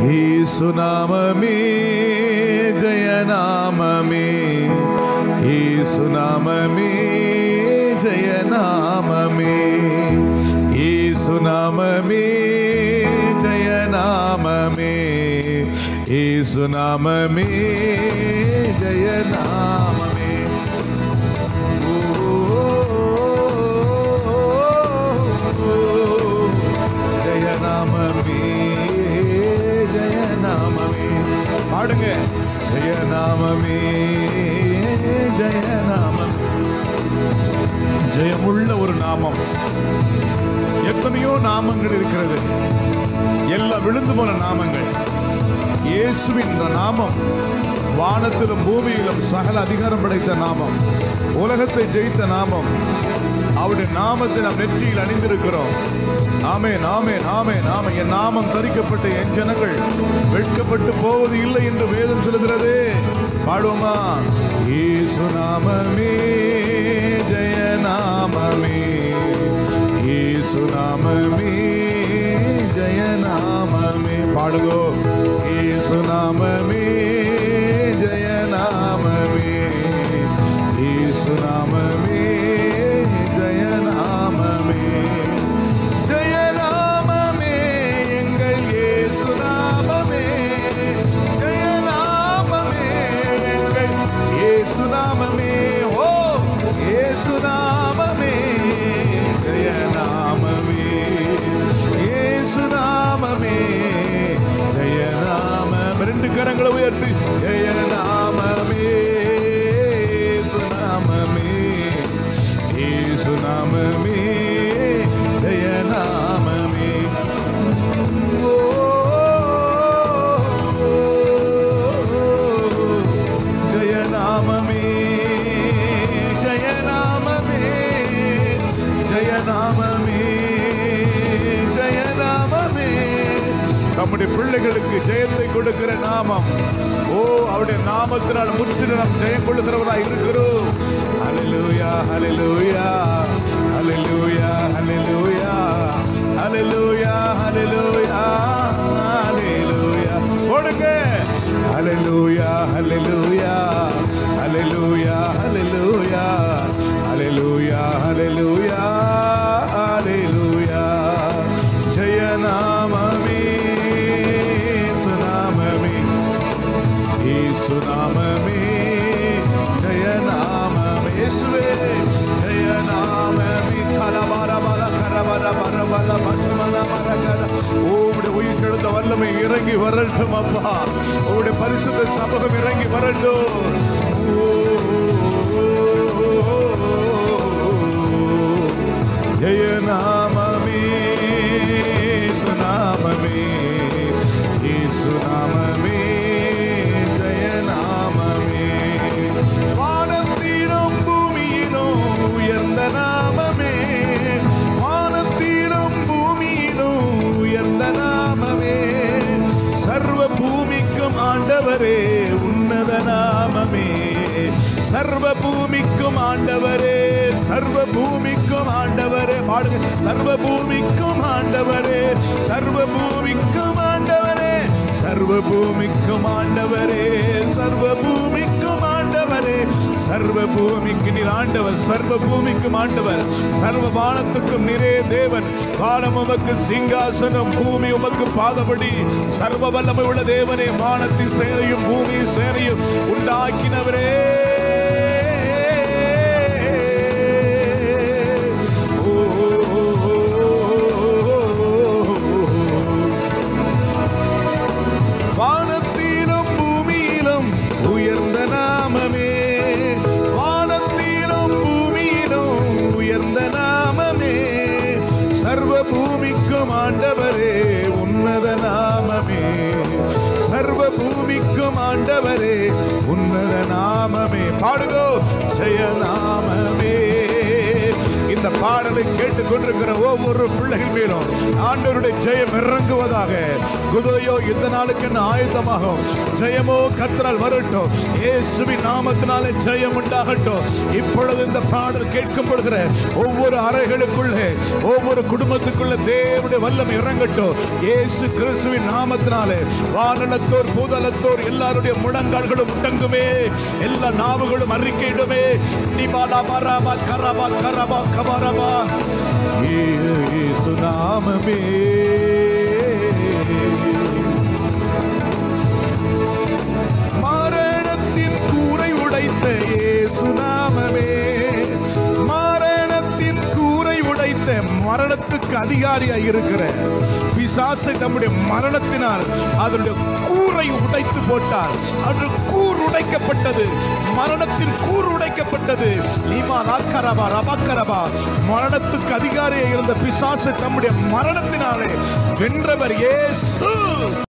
ஈசுநாமமே ஜெயநாமமே ஈசுநாமமே ஜெயநாமமே ஈசுநாமமே ஜெயநாமமே ஈசுநாமமே ஜெயநாமமே ஜெயநாமமே ஜெயநாமமே பாடுங்க ஜெயநாமமே ஜெயநாமமே ஜெயமுள்ள ஒரு நாமம் எத்தனையோ நாமங்கள் இருக்கிறது எல்லாம் விழுந்து போன நாமங்கள் இயேசுவின் நாமம் வானத்திலும் பூமியிலும் சகல அதிகாரம் படைத்த நாமம் உலகத்தை ஜெயித்த நாமம் அவருடைய நாமத்தை நாம் நெற்றியில் அணிந்திருக்கிறோம் ஆமே நாமே நாமே நாம என் நாமம் தரிக்கப்பட்ட என் ஜனங்கள் வெட்கப்பட்டு போவது இல்லை என்று வேதம் சொல்லுகிறது பாடுவோமா இயேசு நாமமே ஜெய நாமமே இயேசு நாமமே ஜெய நாமமே பாடுகோ இயேசு நாமமே ஜெய நாமமே இயேசு நாமமே ஜெய நாமமே ஜெய நாமமே எங்கள் இயேசு நாமமே ஜெய நாமமே எங்கள் இயேசு நாமமே ஓ இயேசு நாமமே ஜெய நாமமே இயேசு நாமமே ஜெய நாமம் ரெண்டு கரங்களை உயர்த்தி ஜெய நாமமே இயேசு நாமமே இயேசு நாமமே ஜெய நாமமே ஓ, ஜெய நாமமே ஜெய நாமமே ஜெய நாமமே ஜெய நாமமே நம்முடைய பிள்ளைகளுக்கு ஜெயத்தை கொடுக்கிற நாமம் ஓ அவருடைய நாமத்தினால் முற்றிலும் நாம் ஜெயம் கொள்ளுகிறவராய் இருக்கிறோம் ஹalleluya ஹalleluya ஹalleluya ஹalleluya ஹalleluya ஹalleluya ஹalleluya கொடுங்க ஹalleluya ஹalleluya ஹalleluya ஹalleluya ஹalleluya ஹalleluya ஹalleluya ஜெய நாமமே சுனாமமே சுனாமமே ஜெய நாமமே இயேசுவே ஜெய நாமமே கலவர பல கரவர பரவல பசுமல மரகர உம்முடைய உயிர் கெழுந்த வல்லமை இறங்கி வரட்டும் அப்பா உம்முடைய பரிசுத்த சமூகம் இறங்கி வரட்டும் ஜெய நாமமே சுனாமமே சுனாமமே ஜெய நாமமே வானத்தீரும் பூமியிலும் உயர்ந்த நாமமே வானத்தீரும் பூமியிலும் உயர்ந்த நாமமே சர்வ பூமிக்கும் ஆண்டவரே உன்னத நாமமே சர்வ பூமிக்கும் ஆண்டவரே சர்வ பூமிக்கும் ஆண்டவரே பாடுங்க சர்வ பூமிக்கும் ஆண்டவரே சர்வ பூமிக்கும் ஆண்டவரே சர்வ பூமிக்கும் ஆண்டவரே சர்வ பூமிக்கும் ஆண்டவரே சர்வ பூமிக்கு நீர் ஆண்டவர் சர்வ பூமிக்கும் ஆண்டவர் சர்வ வானத்துக்கும் நிறே தேவன் வானம் உமக்கு சிங்காசனம் பூமி உமக்கு பாதபடி சர்வ வல்லமை உள்ள தேவனே வானத்தின் சேனையும் பூமி சேனையும் உண்டாக்கினவரே ஓ, ஓ, ஓ, ஓ. வானத்திலும் பூமியிலும் உயர்ந்த நாமமே வானத்திலும் பூமியிலும் உயர்ந்த நாமமே சர்வ பூமிக்கும் ஆண்டவரே உன்னத நாமமே சர்வ பூமிக்கும் ஆண்டவரே உன்னத நாமமே பாடுகோ ஜெய நாமமே இந்த பாடலை கேட்டுக் கொண்டிருக்கிற ஒவ்வொரு பிள்ளைகள் மேலும் ஆண்டவருடைய ஜெயம் இறங்குவதாக குதிரையோ இந்த நாளுக்கு என்ன ஆயுதமாகும் ஜெயமோ கத்தரால் வரட்டும் இயேசுவின் நாமத்தினாலே ஜெயம் உண்டாகட்டும் இப்பொழுது இந்த பாடல் கேட்கப்படுகிற ஒவ்வொரு அறைகளுக்குள்ளே ஒவ்வொரு குடும்பத்துக்குள்ள தேவனுடைய வல்லம் இறங்கட்டும் இயேசு கிறிஸ்துவின் நாமத்தினாலே வானலத்தோர் பூதலத்தோர் எல்லாருடைய முழங்கால்களும் முடங்குமே எல்லா நாவுகளும் அறிக்கையிடுமே நிபாலா பராபா கரபா கரபா கபரபா இயேசு நாமமே மரணத்தின் கூரை உடைத்த இயேசு நாமமே மரணத்தின் கூரை உடைத்த மரணத்துக்கு அதிகாரியாய் இருக்கிற பிசாசை நம்முடைய மரணத்தினால் அதனுடைய கூரை உடைத்து போட்டார் அது கூர் உடைக்கப்பட்டது மரணத்தின் கூர் உடைக்கப்பட்டது லீமா லாக்கரபா ரபாக்கரபா மரணத்துக்கு அதிகாரியாக இருந்த பிசாசை தம்முடைய மரணத்தினாலே வென்றவர் இயேசு